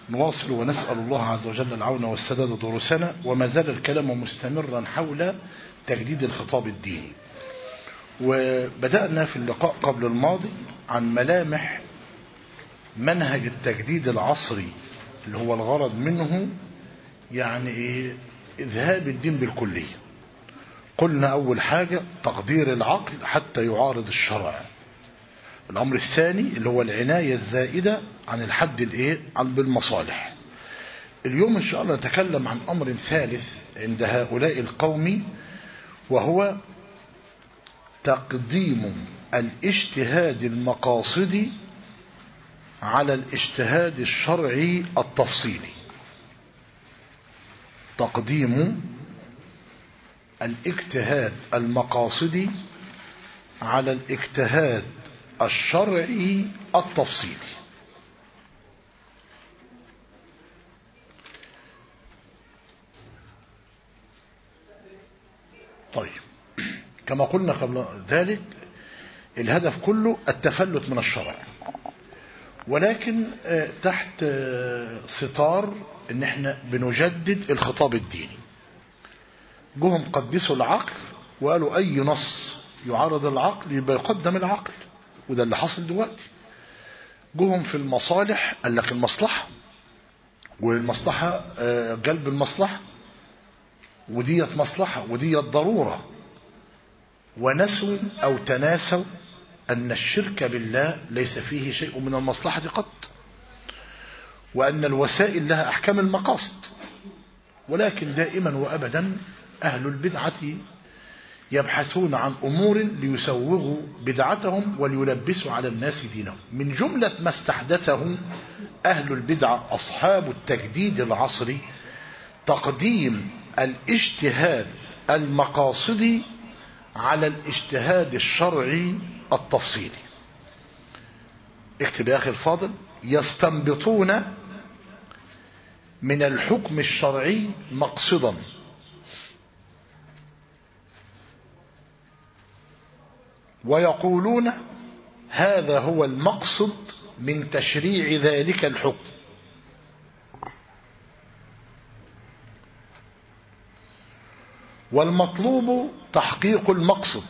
نواصل ونسأل الله عز وجل العون والسداد دروسنا وما زال الكلام مستمرا حول تجديد الخطاب الديني وبدأنا في اللقاء قبل الماضي عن ملامح منهج التجديد العصري اللي هو الغرض منه يعني إيه إذهاب الدين بالكلية قلنا أول حاجة تقدير العقل حتى يعارض الشرع الأمر الثاني اللي هو العناية الزائدة عن الحد الإيه عن بالمصالح اليوم إن شاء الله نتكلم عن أمر ثالث عند هؤلاء القوم وهو تقديم الاجتهاد المقاصدي على الاجتهاد الشرعي التفصيلي تقديم الاجتهاد المقاصدي على الاجتهاد الشرعي التفصيلي طيب كما قلنا قبل ذلك الهدف كله التفلت من الشرع ولكن تحت ستار ان احنا بنجدد الخطاب الديني جهم قدسوا العقل وقالوا اي نص يعارض العقل يبقى يقدم العقل وده اللي حصل دلوقتي جهم في المصالح قال لك المصلحة والمصلحة جلب المصلحة وديت مصلحة وديت ضرورة ونسوا أو تناسوا أن الشرك بالله ليس فيه شيء من المصلحة قط وأن الوسائل لها أحكام المقاصد ولكن دائما وأبدا أهل البدعة يبحثون عن أمور ليسوغوا بدعتهم وليلبسوا على الناس دينهم من جملة ما استحدثه أهل البدعة أصحاب التجديد العصري تقديم الاجتهاد المقاصدي على الاجتهاد الشرعي التفصيلي اكتب يا أخي الفاضل يستنبطون من الحكم الشرعي مقصدا ويقولون هذا هو المقصد من تشريع ذلك الحكم والمطلوب تحقيق المقصد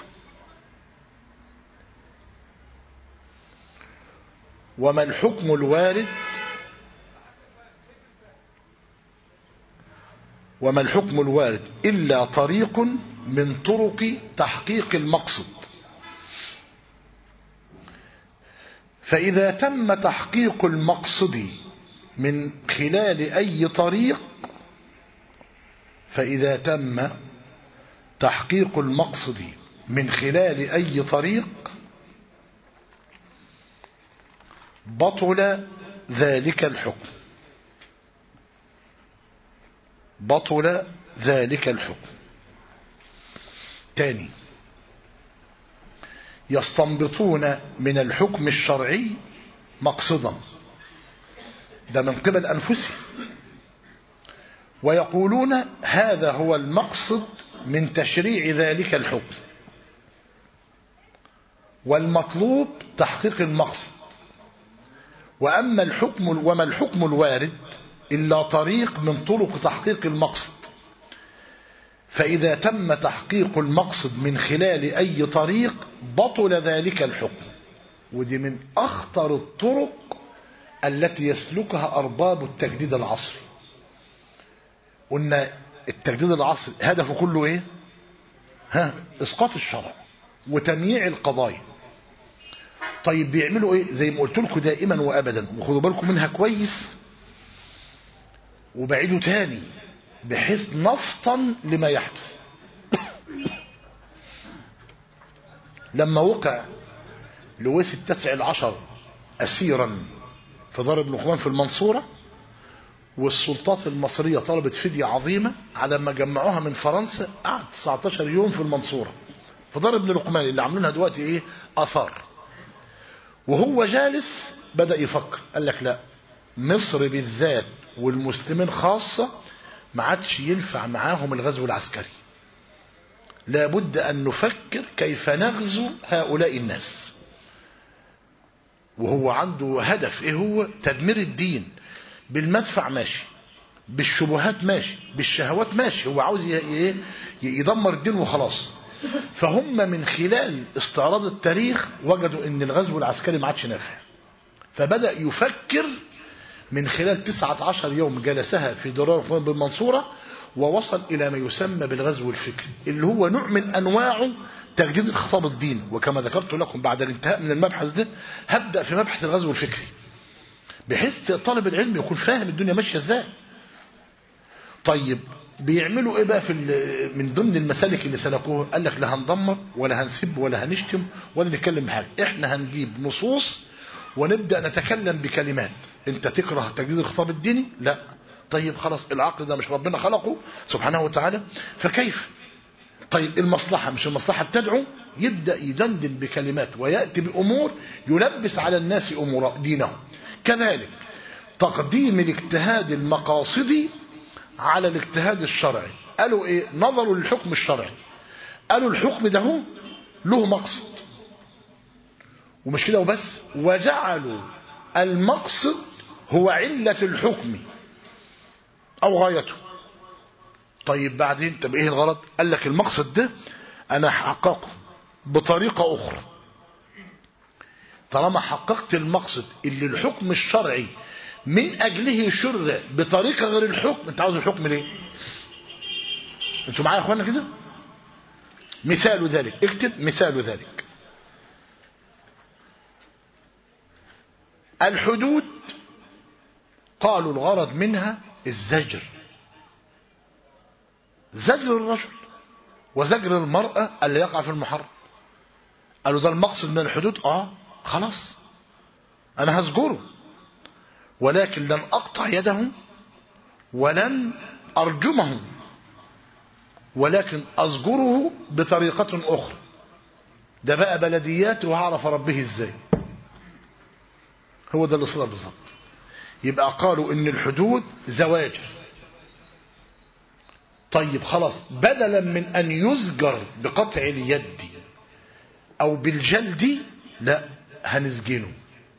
وما الحكم الوارد وما الحكم الوارد إلا طريق من طرق تحقيق المقصد فإذا تم تحقيق المقصد من خلال أي طريق فإذا تم تحقيق المقصد من خلال أي طريق بطل ذلك الحكم بطل ذلك الحكم تاني يستنبطون من الحكم الشرعي مقصدا ده من قبل أنفسهم ويقولون هذا هو المقصد من تشريع ذلك الحكم والمطلوب تحقيق المقصد وأما الحكم وما الحكم الوارد إلا طريق من طرق تحقيق المقصد فإذا تم تحقيق المقصد من خلال أي طريق بطل ذلك الحكم ودي من أخطر الطرق التي يسلكها أرباب التجديد العصري قلنا التجديد العصري هدفه كله ايه ها اسقاط الشرع وتمييع القضايا طيب بيعملوا ايه زي ما قلت لكم دائما وابدا وخدوا بالكم منها كويس وبعيدوا تاني بحيث نفطن لما يحدث لما وقع لويس التسع العشر أسيرا في دار ابن لقمان في المنصورة والسلطات المصرية طلبت فدية عظيمة على ما جمعوها من فرنسا قعد 19 يوم في المنصورة في دار ابن لقمان اللي عاملينها دلوقتي ايه اثار وهو جالس بدأ يفكر قال لك لا مصر بالذات والمسلمين خاصة ما عادش ينفع معاهم الغزو العسكري لابد أن نفكر كيف نغزو هؤلاء الناس وهو عنده هدف ايه هو تدمير الدين بالمدفع ماشي بالشبهات ماشي بالشهوات ماشي هو عاوز يدمر الدين وخلاص فهم من خلال استعراض التاريخ وجدوا ان الغزو العسكري ما عادش نافع فبدأ يفكر من خلال 19 يوم جلسها في درار بالمنصورة ووصل إلى ما يسمى بالغزو الفكري اللي هو نوع من أنواعه تجديد الخطاب الدين وكما ذكرت لكم بعد الانتهاء من المبحث ده هبدأ في مبحث الغزو الفكري بحيث طالب العلم يكون فاهم الدنيا ماشية ازاي طيب بيعملوا ايه بقى في من ضمن المسالك اللي سلكوها قال لك لا هندمر ولا هنسب ولا هنشتم ولا نتكلم بحاجه احنا هنجيب نصوص ونبدا نتكلم بكلمات انت تكره تجديد الخطاب الديني لا طيب خلاص العقل ده مش ربنا خلقه سبحانه وتعالى فكيف طيب المصلحة مش المصلحة بتدعو يبدأ يدندن بكلمات ويأتي بأمور يلبس على الناس أمور دينهم كذلك تقديم الاجتهاد المقاصدي على الاجتهاد الشرعي قالوا ايه نظروا للحكم الشرعي قالوا الحكم ده هو له مقصد ومش كده وبس وجعلوا المقصد هو علة الحكم او غايته طيب بعدين طب ايه الغرض قال لك المقصد ده انا حققه بطريقة اخرى طالما حققت المقصد اللي الحكم الشرعي من اجله شرع بطريقة غير الحكم انت عاوز الحكم ليه انتوا معايا يا اخوانا كده مثال ذلك اكتب مثال ذلك الحدود قالوا الغرض منها الزجر زجر الرجل وزجر المرأة اللي يقع في المحرم قالوا ده المقصد من الحدود اه خلاص انا هزجره ولكن لن اقطع يده ولن ارجمه ولكن ازجره بطريقة اخرى ده بقى بلديات وهعرف اربيه ازاي هو ده اللي صدر بالظبط يبقى قالوا ان الحدود زواجر طيب خلاص بدلا من ان يزجر بقطع اليد او بالجلد لا هنسجنه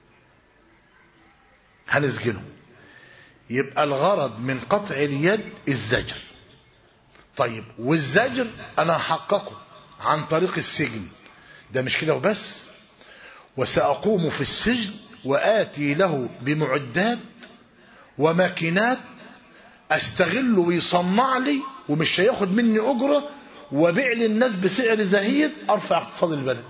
هنسجنه يبقى الغرض من قطع اليد الزجر طيب والزجر انا هحققه عن طريق السجن ده مش كده وبس وسأقوم في السجن وآتي له بمعدات وماكينات استغله ويصنع لي ومش هياخد مني أجرة وبيع للناس بسعر زهيد أرفع اقتصاد البلد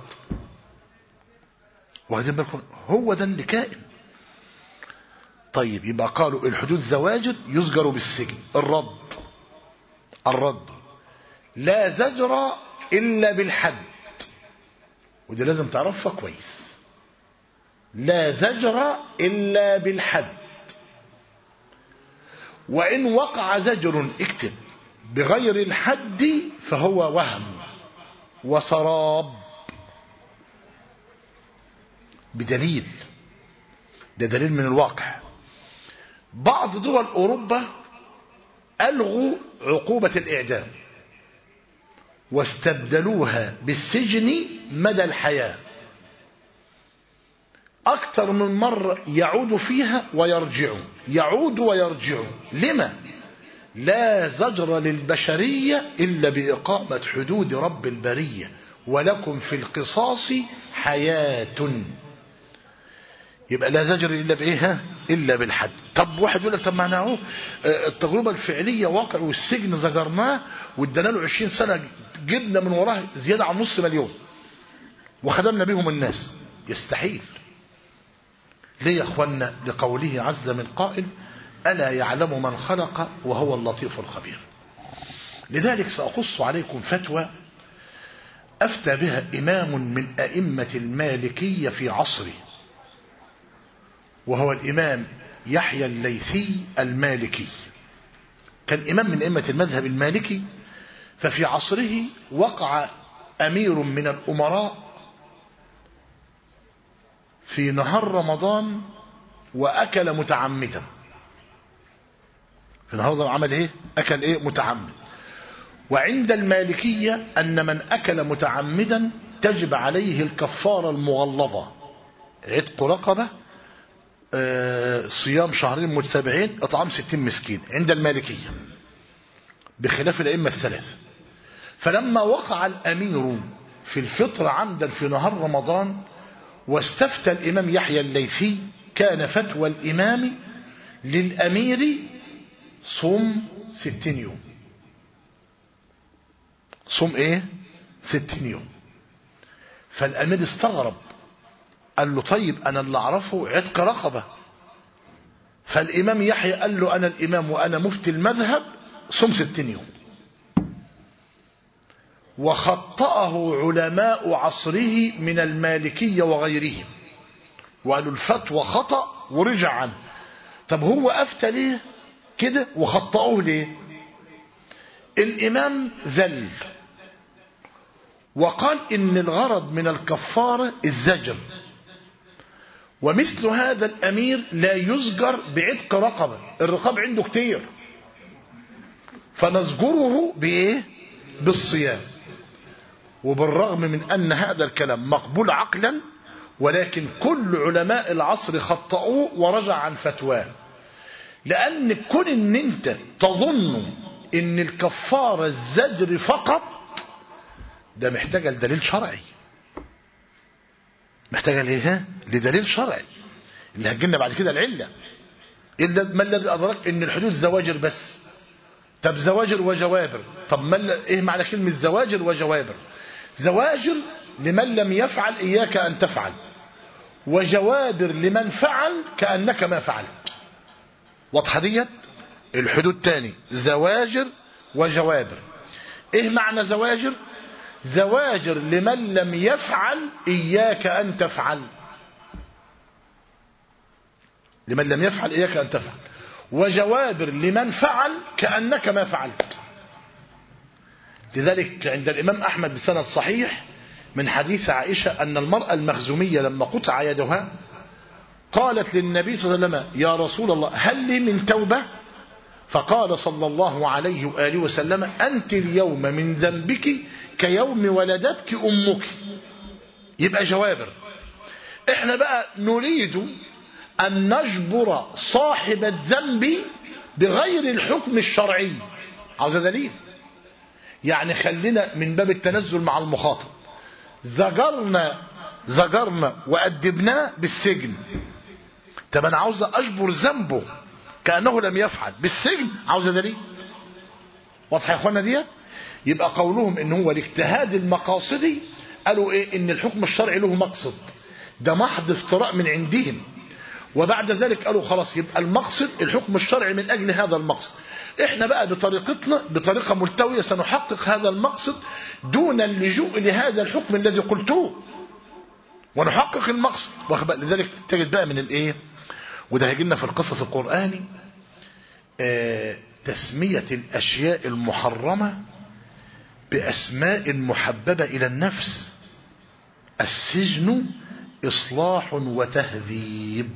وهذا بالكم هو ده اللي كائن طيب يبقى قالوا الحدود زواجر يزجر بالسجن الرد الرد لا زجر إلا بالحد ودي لازم تعرفها كويس لا زجر إلا بالحد وإن وقع زجر اكتب بغير الحد فهو وهم وسراب بدليل ده دليل من الواقع بعض دول أوروبا ألغوا عقوبة الإعدام واستبدلوها بالسجن مدى الحياة أكثر من مرة يعود فيها ويرجع يعود ويرجع لما لا زجر للبشرية إلا بإقامة حدود رب البرية ولكم في القصاص حياة يبقى لا زجر إلا بإيه إلا بالحد طب واحد يقول لك طب معناه اهو التجربة الفعلية واقع والسجن زجرناه وادانا له 20 سنة جبنا من وراه زيادة عن نص مليون وخدمنا بهم الناس يستحيل ليه يا اخوانا لقوله عز من قائل ألا يعلم من خلق وهو اللطيف الخبير لذلك سأقص عليكم فتوى أفتى بها إمام من أئمة المالكية في عصره وهو الإمام يحيى الليثي المالكي كان إمام من أئمة المذهب المالكي ففي عصره وقع أمير من الأمراء في نهار رمضان وأكل متعمدا في نهار رمضان عمل إيه أكل إيه متعمد وعند المالكية أن من أكل متعمدا تجب عليه الكفارة المغلظة عتق رقبة آه، صيام شهرين متتابعين اطعام ستين مسكين عند المالكية بخلاف الأئمة الثلاثة فلما وقع الأمير في الفطر عمدا في نهار رمضان واستفتى الإمام يحيى الليثي كان فتوى الإمام للأمير صوم ستين يوم صوم ايه ستين يوم فالأمير استغرب قال له طيب أنا اللي أعرفه عتق رقبة فالإمام يحيى قال له أنا الإمام وأنا مفتي المذهب صم ستين يوم وخطأه علماء عصره من المالكية وغيرهم وقالوا الفتوى خطأ ورجع عنه طب هو أفتى ليه كده وخطأوه ليه الإمام ذل وقال إن الغرض من الكفارة الزجر ومثل هذا الأمير لا يزجر بعتق رقبة الرقاب عنده كتير فنزجره بإيه بالصيام وبالرغم من أن هذا الكلام مقبول عقلا ولكن كل علماء العصر خطأوه ورجع عن فتواه لأن كون ان انت تظن ان الكفارة الزجر فقط ده محتاجة لدليل شرعي محتاجة ليه لدليل شرعي اللي هتجينا بعد كده العلة إلا ما الذي أدرك ان الحدود زواجر بس طب زواجر وجوابر طب ما ايه معنى كلمة زواجر وجوابر زواجر لمن لم يفعل إياك أن تفعل وجوابر لمن فعل كأنك ما فعلت واضحة ديت الحدود تاني زواجر وجوابر ايه معنى زواجر زواجر لمن لم يفعل إياك أن تفعل لمن لم يفعل إياك أن تفعل وجوابر لمن فعل كأنك ما فعلت لذلك عند الإمام أحمد بسند صحيح من حديث عائشة أن المرأة المخزومية لما قطع يدها قالت للنبي صلى الله عليه وسلم يا رسول الله هل لي من توبة فقال صلى الله عليه وآله وسلم أنت اليوم من ذنبك كيوم ولدتك أمك يبقى جوابر احنا بقى نريد أن نجبر صاحب الذنب بغير الحكم الشرعي عاوز دليل يعني خلينا من باب التنزل مع المخاطب زجرنا زجرنا وأدبناه بالسجن طب أنا عاوز أجبر ذنبه كأنه لم يفعل بالسجن عاوز دليل واضح يا اخوانا ديت يبقى قولهم ان هو الاجتهاد المقاصدي قالوا ايه ان الحكم الشرعي له مقصد ده محض افتراء من عندهم وبعد ذلك قالوا خلاص يبقى المقصد الحكم الشرعي من اجل هذا المقصد احنا بقى بطريقتنا بطريقة ملتوية سنحقق هذا المقصد دون اللجوء لهذا الحكم الذي قلتوه ونحقق المقصد لذلك تجد بقى من الايه وده هيجي لنا في القصص القرآني آه تسمية الأشياء المحرمة بأسماء محببة إلى النفس السجن إصلاح وتهذيب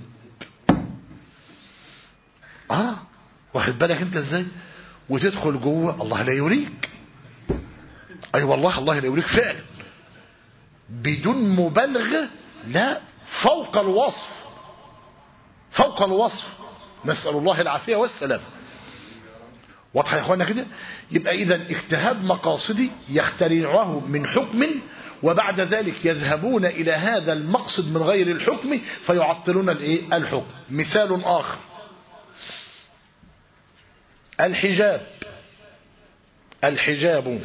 آه واخد بالك أنت إزاي وتدخل جوه الله لا يريك أي أيوة والله الله لا يريك فعلا بدون مبالغة لا فوق الوصف فوق الوصف نسأل الله العافية والسلام واضح يا اخوانا كده يبقى اذا اجتهاد مقاصدي يخترعه من حكم وبعد ذلك يذهبون الى هذا المقصد من غير الحكم فيعطلون الايه الحكم مثال اخر الحجاب الحجاب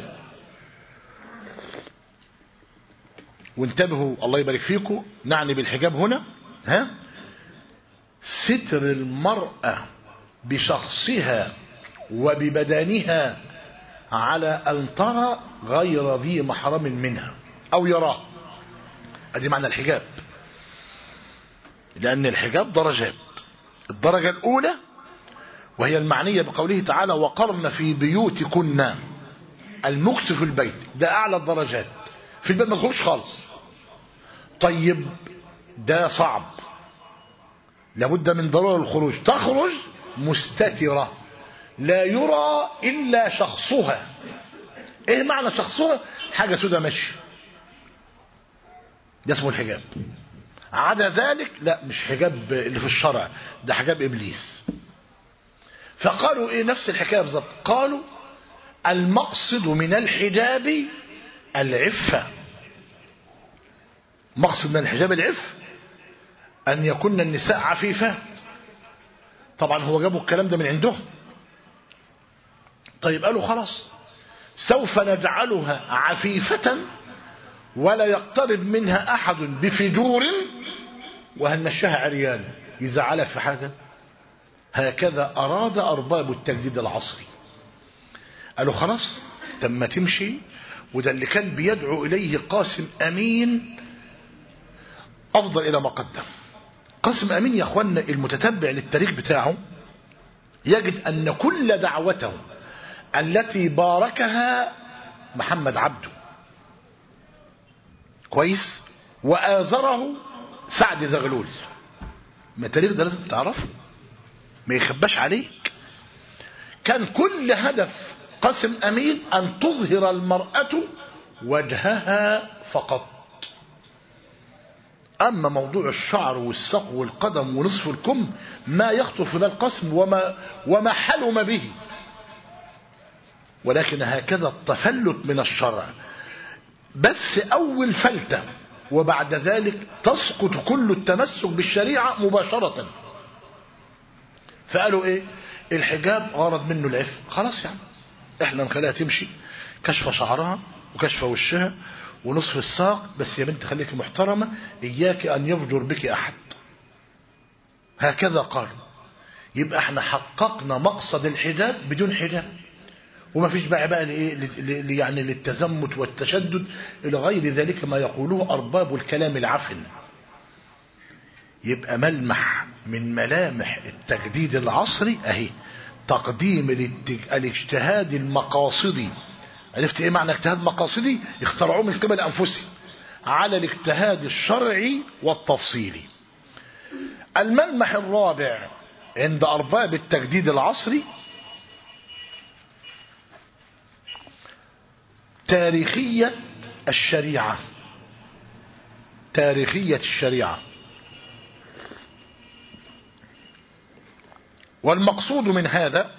وانتبهوا الله يبارك فيكم نعني بالحجاب هنا ها ستر المرأة بشخصها وببدنها على أن ترى غير ذي محرم منها أو يراه ادي معنى الحجاب لأن الحجاب درجات الدرجة الأولى وهي المعنية بقوله تعالى وقرن في بيوتكن المكس في البيت ده أعلى الدرجات في البيت ما تخرجش خالص طيب ده صعب لابد من ضرورة الخروج تخرج مستترة لا يرى إلا شخصها إيه معنى شخصها حاجة سودة ماشية ده اسمه الحجاب عدا ذلك لا مش حجاب اللي في الشرع ده حجاب إبليس فقالوا إيه نفس الحكاية بالظبط قالوا المقصد من الحجاب العفة مقصد من الحجاب العفة أن يكون النساء عفيفات طبعا هو جابوا الكلام ده من عندهم طيب قالوا خلاص سوف نجعلها عفيفة ولا يقترب منها أحد بفجور وهنمشيها عريان يزعلك في حاجة هكذا أراد أرباب التجديد العصري قالوا خلاص تم تمشي وده اللي كان بيدعو إليه قاسم أمين أفضل إلى ما قدم قاسم أمين يا أخوانا المتتبع للتاريخ بتاعه يجد أن كل دعوته التي باركها محمد عبده كويس وآزره سعد زغلول ما التاريخ ده لازم تعرفه ما يخباش عليك كان كل هدف قاسم أمين أن تظهر المرأة وجهها فقط أما موضوع الشعر والساق والقدم ونصف الكم ما يخطر في بال قسم وما, وما حلم به ولكن هكذا التفلت من الشرع بس أول فلتة وبعد ذلك تسقط كل التمسك بالشريعة مباشرة فقالوا ايه الحجاب غرض منه العف خلاص يعني احنا نخليها تمشي كشف شعرها وكشف وشها ونصف الساق بس يا بنت خليك محترمة إياك أن يفجر بك أحد هكذا قالوا يبقى احنا حققنا مقصد الحجاب بدون حجاب وما فيش بقى بقى لإيه يعني للتزمت والتشدد إلى غير ذلك ما يقوله أرباب الكلام العفن يبقى ملمح من ملامح التجديد العصري أهي تقديم الاجتهاد المقاصدي عرفت ايه معنى اجتهاد مقاصدي اخترعوه من قبل انفسهم على الاجتهاد الشرعي والتفصيلي الملمح الرابع عند ارباب التجديد العصري تاريخية الشريعة تاريخية الشريعة والمقصود من هذا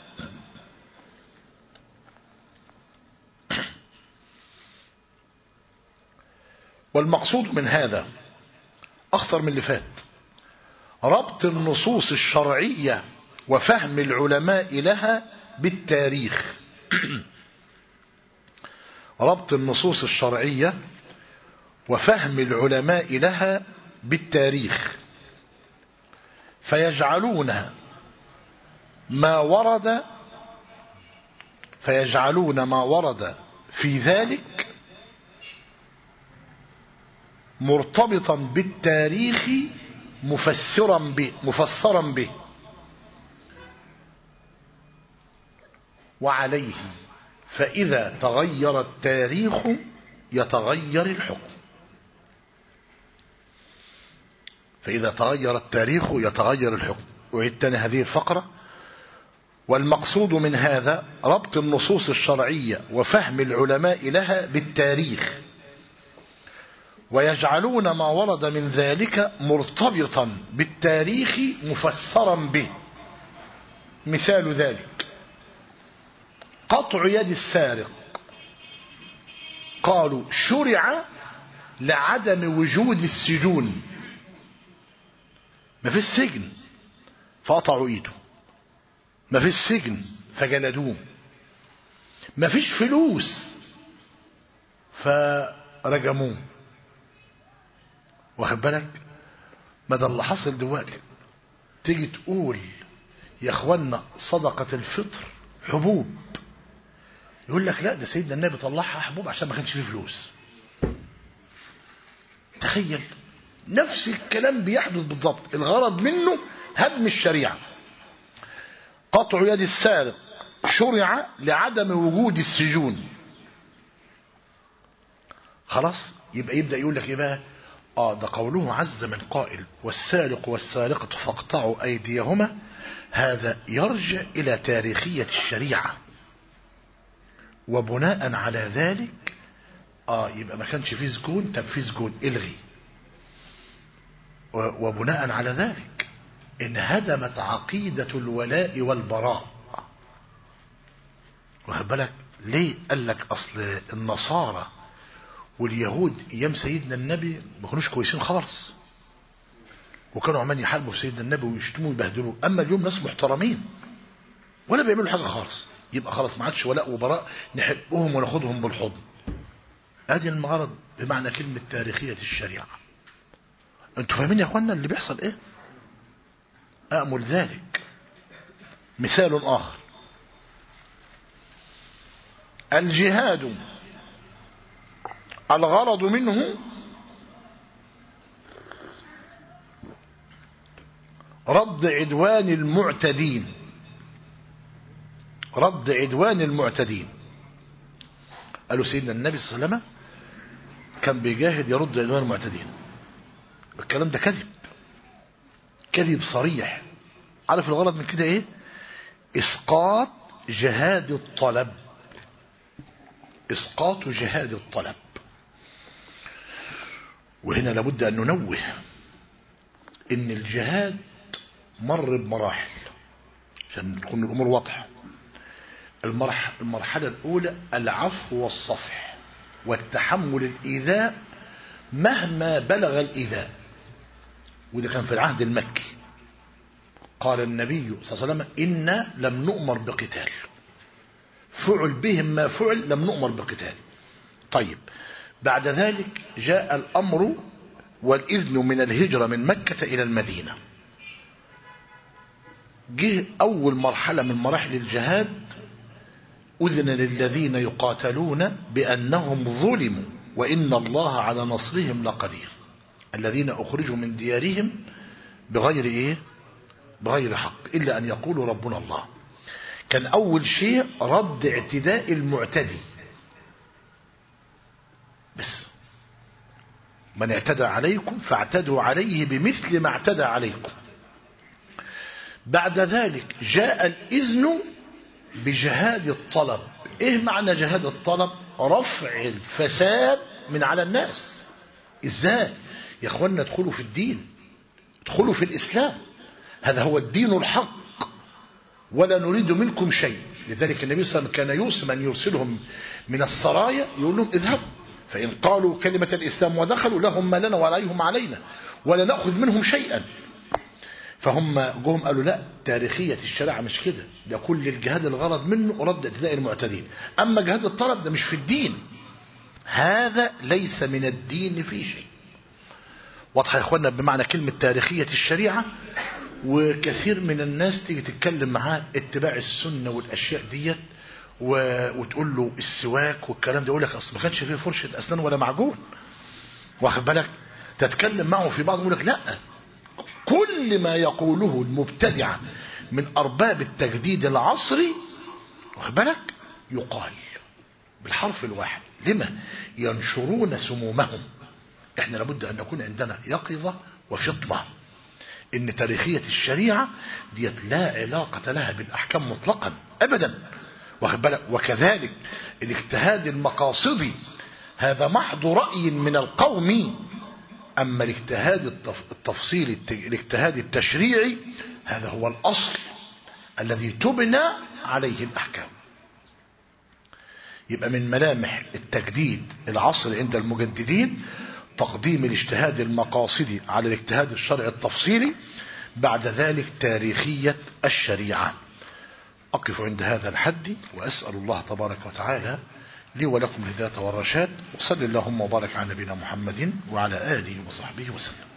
والمقصود من هذا أخطر من اللي فات ربط النصوص الشرعية وفهم العلماء لها بالتاريخ ربط النصوص الشرعية وفهم العلماء لها بالتاريخ فيجعلون ما ورد فيجعلون ما ورد في ذلك مرتبطا بالتاريخ مفسرا به مفسرا به وعليه فإذا تغير التاريخ يتغير الحكم فإذا تغير التاريخ يتغير الحكم وعدتني هذه الفقرة والمقصود من هذا ربط النصوص الشرعية وفهم العلماء لها بالتاريخ ويجعلون ما ورد من ذلك مرتبطا بالتاريخ مفسرا به مثال ذلك قطع يد السارق قالوا شرع لعدم وجود السجون ما في السجن فقطعوا ايده ما في السجن فجلدوه ما فيش فلوس فرجموه واخد بالك ما ده اللي حصل دلوقتي تيجي تقول يا اخوانا صدقة الفطر حبوب يقول لك لا ده سيدنا النبي طلعها حبوب عشان ما كانش فيه فلوس تخيل نفس الكلام بيحدث بالضبط الغرض منه هدم الشريعة قطع يد السارق شرع لعدم وجود السجون خلاص يبقى يبدأ يقول لك ايه بقى اه ده قوله عز من قائل والسارق والسارقة فاقطعوا ايديهما هذا يرجع الى تاريخية الشريعة وبناء على ذلك اه يبقى ما كانش فيه سجون طب فيه سجون الغي وبناء على ذلك انهدمت عقيدة الولاء والبراء واخد بالك ليه قال لك اصل النصارى واليهود ايام سيدنا النبي ما كانوش كويسين خالص وكانوا عمال يحاربوا في سيدنا النبي ويشتموا ويبهدلوه اما اليوم ناس محترمين ولا بيعملوا حاجه خالص يبقى خلاص ما عادش ولاء وبراء نحبهم وناخدهم بالحضن ادي المغرض بمعنى كلمه تاريخيه الشريعه انتوا فاهمين يا اخوانا اللي بيحصل ايه أأمل ذلك مثال آخر الجهاد الغرض منه رد عدوان المعتدين رد عدوان المعتدين قالوا سيدنا النبي صلى الله عليه وسلم كان بيجاهد يرد عدوان المعتدين الكلام ده كذب كذب صريح عارف الغرض من كده ايه اسقاط جهاد الطلب اسقاط جهاد الطلب وهنا لابد ان ننوه ان الجهاد مر بمراحل عشان تكون الامور واضحه المرح المرحله الاولى العفو والصفح والتحمل الايذاء مهما بلغ الايذاء وده كان في العهد المكي قال النبي صلى الله عليه وسلم إنا لم نؤمر بقتال فعل بهم ما فعل لم نؤمر بقتال طيب بعد ذلك جاء الأمر والإذن من الهجرة من مكة إلى المدينة جه أول مرحلة من مراحل الجهاد أذن للذين يقاتلون بأنهم ظلموا وإن الله على نصرهم لقدير الذين أخرجوا من ديارهم بغير إيه بغير حق إلا أن يقولوا ربنا الله كان أول شيء رد اعتداء المعتدي بس من اعتدى عليكم فاعتدوا عليه بمثل ما اعتدى عليكم بعد ذلك جاء الإذن بجهاد الطلب ايه معنى جهاد الطلب رفع الفساد من على الناس ازاي يا اخوانا ادخلوا في الدين ادخلوا في الاسلام هذا هو الدين الحق ولا نريد منكم شيء لذلك النبي صلى الله عليه وسلم كان يوصي من يرسلهم من السرايا يقول لهم اذهبوا فإن قالوا كلمة الإسلام ودخلوا لهم ما لنا وعليهم علينا ولا نأخذ منهم شيئا فهم جهم قالوا لا تاريخية الشريعة مش كده ده كل الجهاد الغرض منه رد اعتداء المعتدين أما جهاد الطلب ده مش في الدين هذا ليس من الدين في شيء واضحة يا اخوانا بمعنى كلمة تاريخية الشريعة وكثير من الناس تيجي تتكلم معاه اتباع السنة والأشياء ديت و... وتقول له السواك والكلام ده يقول لك اصل ما كانش فيه فرشة أسنان ولا معجون واخد بالك تتكلم معه في بعض يقول لك لا كل ما يقوله المبتدعة من أرباب التجديد العصري واخد بالك يقال بالحرف الواحد لما ينشرون سمومهم احنا لابد أن نكون عندنا يقظة وفطنة ان تاريخية الشريعة ديت لا علاقة لها بالأحكام مطلقا أبدا واخد بالك وكذلك الاجتهاد المقاصدي هذا محض رأي من القوم أما الاجتهاد التفصيلي الاجتهاد التشريعي هذا هو الأصل الذي تبنى عليه الأحكام يبقى من ملامح التجديد العصر عند المجددين تقديم الاجتهاد المقاصدي على الاجتهاد الشرعي التفصيلي بعد ذلك تاريخية الشريعة أقف عند هذا الحد وأسأل الله تبارك وتعالى لي ولكم الهداية والرشاد وصل اللهم وبارك على نبينا محمد وعلى آله وصحبه وسلم